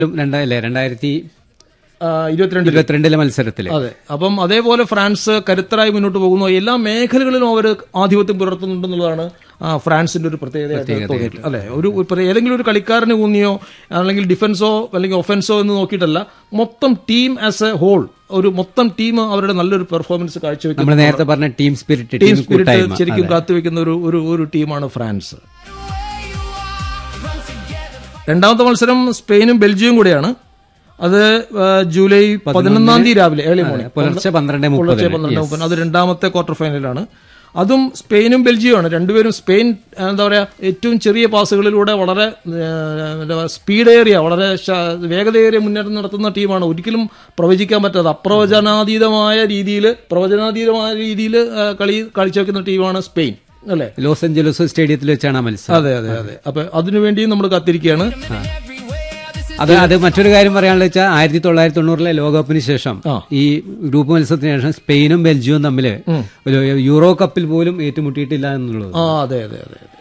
രണ്ടായില്ലേ രണ്ടായിരത്തി ആ, ഇരുപത്തിരണ്ടിൽ ഇരുപത്തിരണ്ടിലെ മത്സരത്തില് അതെ അപ്പം അതേപോലെ ഫ്രാൻസ് കരുത്തരായി മുന്നോട്ട് പോകുന്നു എല്ലാ മേഖലകളിലും അവർ ആധിപത്യം പുലർത്തുന്നുണ്ടെന്നുള്ളതാണ് ആ, ഫ്രാൻസിന്റെ ഒരു പ്രത്യേകതയായിട്ട് തോന്നിയിട്ടുള്ളത് അല്ലെ ഒരു ഒരു പ്ര- ഏതെങ്കിലും ഒരു കളിക്കാരന് ഊന്നിയോ അല്ലെങ്കിൽ ഡിഫൻസോ അല്ലെങ്കിൽ ഒഫൻസോ എന്ന് നോക്കിയിട്ടല്ല മൊത്തം ടീം ആസ് എ ഹോൾ ഒരു മൊത്തം ടീം അവരുടെ നല്ലൊരു പെർഫോമൻസ് കാഴ്ചവെക്കുന്നു നമ്മൾ നേരത്തെ പറഞ്ഞ team spirit team team spirit കൂട്ടായ്മ ശരിക്കും കാത്തുവെക്കുന്ന ഒരു ഒരു ഒരു ടീമാണ് ഫ്രാൻസ് രണ്ടാമത്തെ മത്സരം സ്പെയിനും ബെൽജിയവും കൂടെയാണ് അത് ആ, ജൂലൈ പതിനൊന്നാം തീയതി രാവിലെ ഏർലി മോർണിംഗ് പുലർച്ചെ പന്ത്രണ്ട് പുലർച്ചെ മുപ്പത് പന്ത്രണ്ട് മുപ്പത് അത് രണ്ടാമത്തെ ക്വാർട്ടർ ഫൈനലാണ് അതും സ്പെയിനും ബെൽജിയമാണ് രണ്ടുപേരും സ്പെയിൻ ആ, എന്താ പറയാ ഏറ്റവും ചെറിയ പാസുകളിലൂടെ വളരെ സ്പീഡേറിയ വളരെ ശ- വേഗതയേറിയ മുന്നേറ്റം നടത്തുന്ന ടീമാണ് ഒരിക്കലും പ്രവചിക്കാൻ പറ്റാത്ത അപ്രവചനാതീതമായ രീതിയിൽ പ്രവചനാതീതമായ രീതിയിൽ കളി കാഴ്ചവെക്കുന്ന ടീമാണ് സ്പെയിൻ അല്ലേ ലോസ് ഏഞ്ചലസ് സ്റ്റേഡിയത്തിൽ വെച്ചാണ് ആ മത്സരം അതെ അതെ അതെ അപ്പൊ അതിനുവേണ്ടിയും നമ്മൾ കാത്തിരിക്കുകയാണ് അത് അത് മറ്റൊരു കാര്യം പറയാനുള്ള വെച്ചാൽ ആയിരത്തി തൊള്ളായിരത്തി തൊണ്ണൂറിലെ ലോകകപ്പിന് ശേഷം ആ. ഈ ഗ്രൂപ്പ് മത്സരത്തിന് ശേഷം സ്പെയിനും ബെൽജിയവും തമ്മിൽ ഒരു യൂറോ കപ്പിൽ പോലും ഏറ്റുമുട്ടിയിട്ടില്ല എന്നുള്ളത് ആ അതെ അതെ അതെ അതെ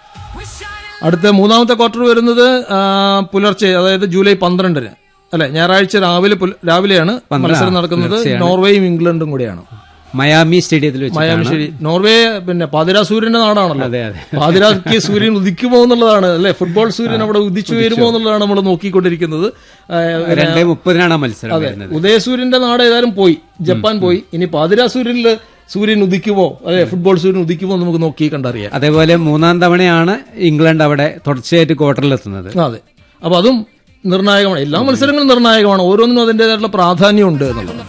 അടുത്ത മൂന്നാമത്തെ ക്വാർട്ടർ വരുന്നത് ആ, പുലർച്ചെ അതായത് ജൂലൈ പന്ത്രണ്ടിന് അല്ലെ ഞായറാഴ്ച രാവിലെ പുല- രാവിലെയാണ് മത്സരം നടക്കുന്നത് നോർവേയും ഇംഗ്ലണ്ടും കൂടെയാണ് മയാമി സ്റ്റേഡിയത്തിൽ വെച്ച് മയാമി ശരി നോർവേ പിന്നെ പാതിരാ സൂര്യന്റെ നാടാണല്ലോ അതെ അതെ പാതിരാക്ക് സൂര്യൻ ഉദിക്കുമോ എന്നുള്ളതാണ് അല്ലെ ഫുട്ബോൾ സൂര്യൻ അവിടെ ഉദിച്ചു വരുമോ എന്നുള്ളതാണ് നമ്മൾ നോക്കിക്കൊണ്ടിരിക്കുന്നത് ആ, രണ്ടേ മുപ്പതിനാണ് ആ മത്സരം വരുന്നത് ഉദയസൂര്യന്റെ നാട് ഏതായാലും പോയി ജപ്പാൻ പോയി ഇനി പാതിരാ സൂര്യനിൽ സൂര്യൻ ഉദിക്കുമോ അല്ലെ ഫുട്ബോൾ സൂര്യൻ ഉദിക്കുമോ എന്ന് നമുക്ക് നോക്കി കണ്ടറിയാം അതേപോലെ മൂന്നാം തവണയാണ് ഇംഗ്ലണ്ട് അവിടെ തുടർച്ചയായിട്ട് ക്വാർട്ടറിലെത്തുന്നത് അതെ അപ്പൊ അതും നിർണായകമാണ് എല്ലാ മത്സരങ്ങളും നിർണായകമാണ് ഓരോന്നിനും അതിൻ്റെതായിട്ടുള്ള പ്രാധാന്യമുണ്ട് എന്നുള്ളത്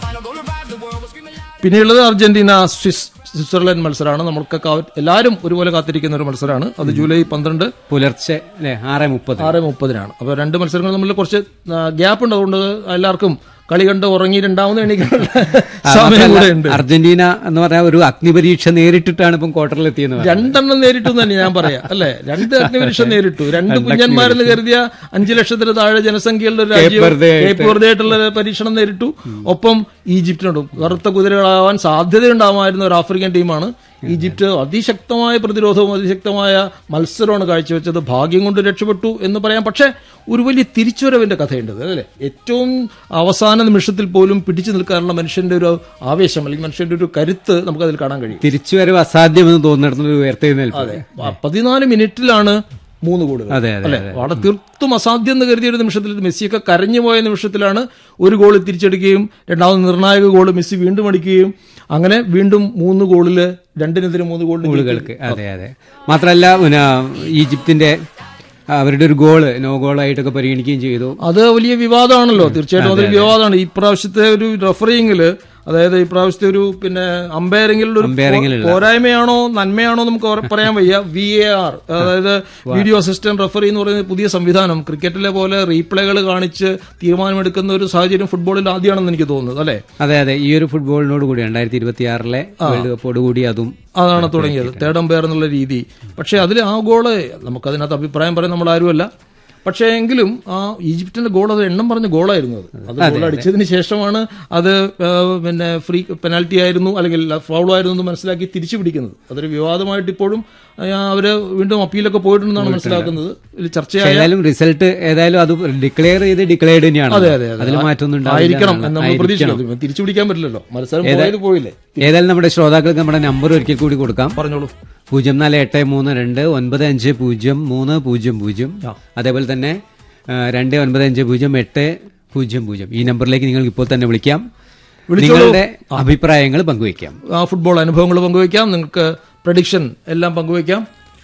പിന്നെയുള്ളത് അർജന്റീന സ്വിസ് സ്വിറ്റ്സർലൻഡ് മത്സരമാണ് നമ്മൾക്ക് എല്ലാവരും ഒരുപോലെ കാത്തിരിക്കുന്ന ഒരു മത്സരമാണ് അത് ജൂലൈ പന്ത്രണ്ട് പുലർച്ചെ അല്ലെ ആറ് മുപ്പത് ആറ് മുപ്പതിനാണ് അപ്പൊ രണ്ട് മത്സരങ്ങൾ തമ്മിൽ കുറച്ച് ഗ്യാപ്പ് ഉണ്ട് അതുകൊണ്ട് എല്ലാവർക്കും കളി കണ്ട് ഉറങ്ങി രണ്ടാമത് എണീക്കാനുള്ള സമയം കൂടെ ഉണ്ട് അർജന്റീന എന്ന് പറഞ്ഞാൽ ഒരു അഗ്നിപരീക്ഷ നേരിട്ടിട്ടാണ് ഇപ്പം ക്വാർട്ടറിലെത്തിയെന്ന് പറയുന്നത്. രണ്ടെണ്ണം നേരിട്ടു എന്ന് തന്നെ ഞാൻ പറയാം അല്ലെ രണ്ട് അഗ്നിപരീക്ഷ നേരിട്ടു രണ്ട് കുഞ്ഞന്മാരെന്ന് കരുതിയ അഞ്ചു ലക്ഷത്തിന് താഴെ ജനസംഖ്യയുള്ള ഒരു രാജ്യം വെർദെ കേപ്പ് വെറുതെ ആയിട്ടുള്ള ഒരു പരീക്ഷണം നേരിട്ടു ഒപ്പം ഈജിപ്തിനോടും കറുത്ത കുതിരകളാവാൻ സാധ്യതയുണ്ടാവുമായിരുന്ന ഒരു ആഫ്രിക്കൻ ടീമാണ് ഈജിപ്ത് അതിശക്തമായ പ്രതിരോധവും അതിശക്തമായ മത്സരമാണ് കാഴ്ചവെച്ചത് ഭാഗ്യം കൊണ്ട് രക്ഷപ്പെട്ടു എന്ന് പറയാം പക്ഷേ ഒരു വലിയ തിരിച്ചുവരവിന്റെ കഥയുണ്ട് അല്ലേ ഏറ്റവും അവസാന നിമിഷത്തിൽ പോലും പിടിച്ചു നിൽക്കാനുള്ള മനുഷ്യന്റെ ഒരു ആവേശം അല്ലെങ്കിൽ മനുഷ്യന്റെ ഒരു കരുത്ത് നമുക്കതിൽ കാണാൻ കഴിയും തിരിച്ചുവരവ് അസാധ്യമെന്ന് തോന്നിടത്തുന്ന ഒരു ഉയർത്തെഴുന്നേൽപ്പ് പ- പതിനാല് മിനിറ്റിലാണ് മൂന്ന് ഗോളുകൾ അതെ അതെ അല്ലെ വളരെ തീർത്തും അസാധ്യം എന്ന് കരുതിയ ഒരു നിമിഷത്തിൽ മെസ്സിയൊക്കെ കരഞ്ഞു പോയ നിമിഷത്തിലാണ് ഒരു ഗോൾ തിരിച്ചടിക്കുകയും രണ്ടാമത് നിർണായക ഗോൾ മെസ്സി വീണ്ടും അടിക്കുകയും അങ്ങനെ വീണ്ടും മൂന്ന് ഗോളില് രണ്ടിനെതിരെ മൂന്ന് ഗോളിന് ഗോളുകൾക്ക് അതെ അതെ മാത്രമല്ല പിന്നെ ഈജിപ്തിന്റെ അവരുടെ ഒരു ഗോള് നോ ഗോളായിട്ടൊക്കെ പരിഗണിക്കുകയും ചെയ്തു അത് വലിയ വിവാദമാണല്ലോ തീർച്ചയായിട്ടും അതൊരു വിവാദമാണ് ഈ പ്രാവശ്യത്തെ ഒരു റഫറിങ്ങില് അതായത് ഈ പ്രാവശ്യത്തെ ഒരു പിന്നെ അമ്പയറിംഗിലുള്ള ഒരു അമ്പയറിംഗിലുള്ള. പോരായ്മയാണോ നന്മയാണോ നമുക്ക് ഉറ- പറയാൻ വയ്യ വി എ ആർ അതായത് വീഡിയോ അസിസ്റ്റന്റ് റഫറി എന്ന് പറയുന്ന പുതിയ സംവിധാനം ക്രിക്കറ്റിലെ പോലെ റീപ്ലേകൾ കാണിച്ച് തീരുമാനമെടുക്കുന്ന ഒരു സാഹചര്യം ഫുട്ബോളിൽ ആദ്യമാണെന്ന് എനിക്ക് തോന്നുന്നത് അല്ലെ അതെ അതെ ഈ ഒരു ഫുട്ബോളിനോട് കൂടി രണ്ടായിരത്തി ഇരുപത്തി ആറിലെ വേൾഡ് കപ്പോട് കൂടി അതും അതാണ് തുടങ്ങിയത് തേർഡ് അമ്പയർ എന്നുള്ള രീതി പക്ഷെ അതിൽ ആ ഗോള് നമുക്കതിനകത്ത് അഭിപ്രായം പറയാൻ നമ്മൾ ആരുമല്ല പക്ഷേ എങ്കിലും ആ ഈജിപ്തിന്റെ ഗോൾ അത് എണ്ണം പറഞ്ഞ ഗോളായിരുന്നു അത് അത് ഗോൾ അടിച്ചതിന് ശേഷമാണ് അത് ആ, പിന്നെ ഫ്രീ പെനാൽറ്റി ആയിരുന്നു അല്ലെങ്കിൽ ഫൗൾ ആയിരുന്നു എന്ന് മനസ്സിലാക്കി തിരിച്ചു പിടിക്കുന്നത് അതൊരു വിവാദമായിട്ട് ഇപ്പോഴും ആ, അവര് വീണ്ടും അപ്പീലൊക്കെ പോയിട്ടുണ്ടെന്നാണ് മനസ്സിലാക്കുന്നത് ഇതിൽ ചർച്ചയായ ഏതായാലും റിസൾട്ട് ഏതായാലും അത് ഡിക്ലെയർ ചെയ്ത് ഡിക്ലെയർഡ് തന്നെയാണ് അതെ അതെ അതെ അതിൽ മാറ്റമൊന്നും ഉണ്ടാവില്ല ആയിരിക്കണം എന്ന് നമ്മൾ ആയിരിക്കണം. പ്രതീക്ഷിക്കുന്നു തിരിച്ചു പിടിക്കാൻ പറ്റില്ലല്ലോ മത്സരം പോയത് പോയില്ലേ ഏതായാലും നമ്മുടെ ശ്രോതാക്കൾക്ക് നമ്മുടെ നമ്പർ ഒരിക്കൽ കൂടി കൊടുക്കാം പറഞ്ഞോളൂ പൂജ്യം നാല് എട്ട് മൂന്ന് രണ്ട് ഒൻപത് അഞ്ച് പൂജ്യം മൂന്ന് പൂജ്യം പൂജ്യം അതേപോലെ തന്നെ ആ, രണ്ട് ഒൻപത് അഞ്ച് പൂജ്യം എട്ട് പൂജ്യം പൂജ്യം ഈ നമ്പറിലേക്ക് നിങ്ങൾക്ക് ഇപ്പോൾ തന്നെ വിളിക്കാം നിങ്ങളുടെ അഭിപ്രായങ്ങൾ പങ്കുവയ്ക്കാം ആ ഫുട്ബോൾ അനുഭവങ്ങൾ പങ്കുവയ്ക്കാം നിങ്ങൾക്ക് പ്രഡിക്ഷൻ എല്ലാം പങ്കുവയ്ക്കാം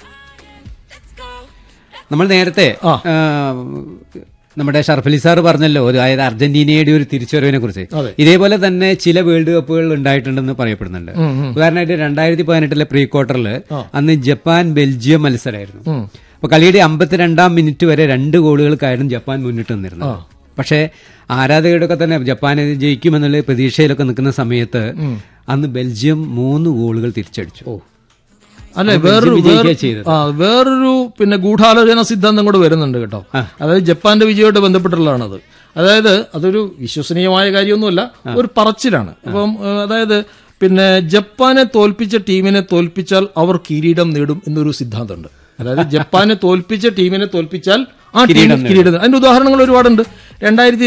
നമ്മൾ നേരത്തെ ആ. ആ, നമ്മുടെ ഷർഫലി സാർ പറഞ്ഞല്ലോ ഒരു അതായത് അർജന്റീനയുടെ ഒരു തിരിച്ചുവരവിനെ കുറിച്ച് അതെ. ഇതേപോലെ തന്നെ ചില വേൾഡ് കപ്പുകൾ ഉണ്ടായിട്ടുണ്ടെന്ന് പറയപ്പെടുന്നുണ്ട് ഉദാഹരണമായിട്ട് രണ്ടായിരത്തി പതിനെട്ടിലെ പ്രീ ക്വാർട്ടറിൽ അന്ന് ജപ്പാൻ ബെൽജിയം മത്സരമായിരുന്നു ഉം. അപ്പൊ കളിയുടെ അമ്പത്തിരണ്ടാം മിനിറ്റ് വരെ രണ്ട് ഗോളുകൾക്കായിരുന്നു ജപ്പാൻ മുന്നിട്ട് നിന്നിരുന്നത് പക്ഷേ ആരാധകരുടെയൊക്കെ തന്നെ ജപ്പാൻ ജയിക്കുമെന്നുള്ള പ്രതീക്ഷയിലൊക്കെ നിൽക്കുന്ന സമയത്ത് അന്ന് ബെൽജിയം മൂന്ന് ഗോളുകൾ തിരിച്ചടിച്ചു അല്ലെ വേറൊരു വിജയിക്കുകയാ വേറെ- ചെയ്തത്. ആ വേറൊരു പിന്നെ ഗൂഢാലോചന സിദ്ധാന്തം കൂടെ വരുന്നുണ്ട് കേട്ടോ അതായത് ജപ്പാന്റെ വിജയമായിട്ട് ബന്ധപ്പെട്ടുള്ളതാണത് അതായത് അതൊരു വിശ്വസനീയമായ കാര്യമൊന്നുമല്ല ഒരു പറച്ചിലാണ് അപ്പം ഏ, അതായത് പിന്നെ ജപ്പാനെ തോൽപ്പിച്ച ടീമിനെ തോൽപ്പിച്ചാൽ അവർ കിരീടം നേടും എന്നൊരു സിദ്ധാന്തമുണ്ട് അതായത് ജപ്പാനെ തോൽപ്പിച്ച ടീമിനെ തോൽപ്പിച്ചാൽ ആ ടീം കിരീടം നേടും. അതിന്റെ ഉദാഹരണങ്ങൾ ഒരുപാടുണ്ട് രണ്ടായിരത്തി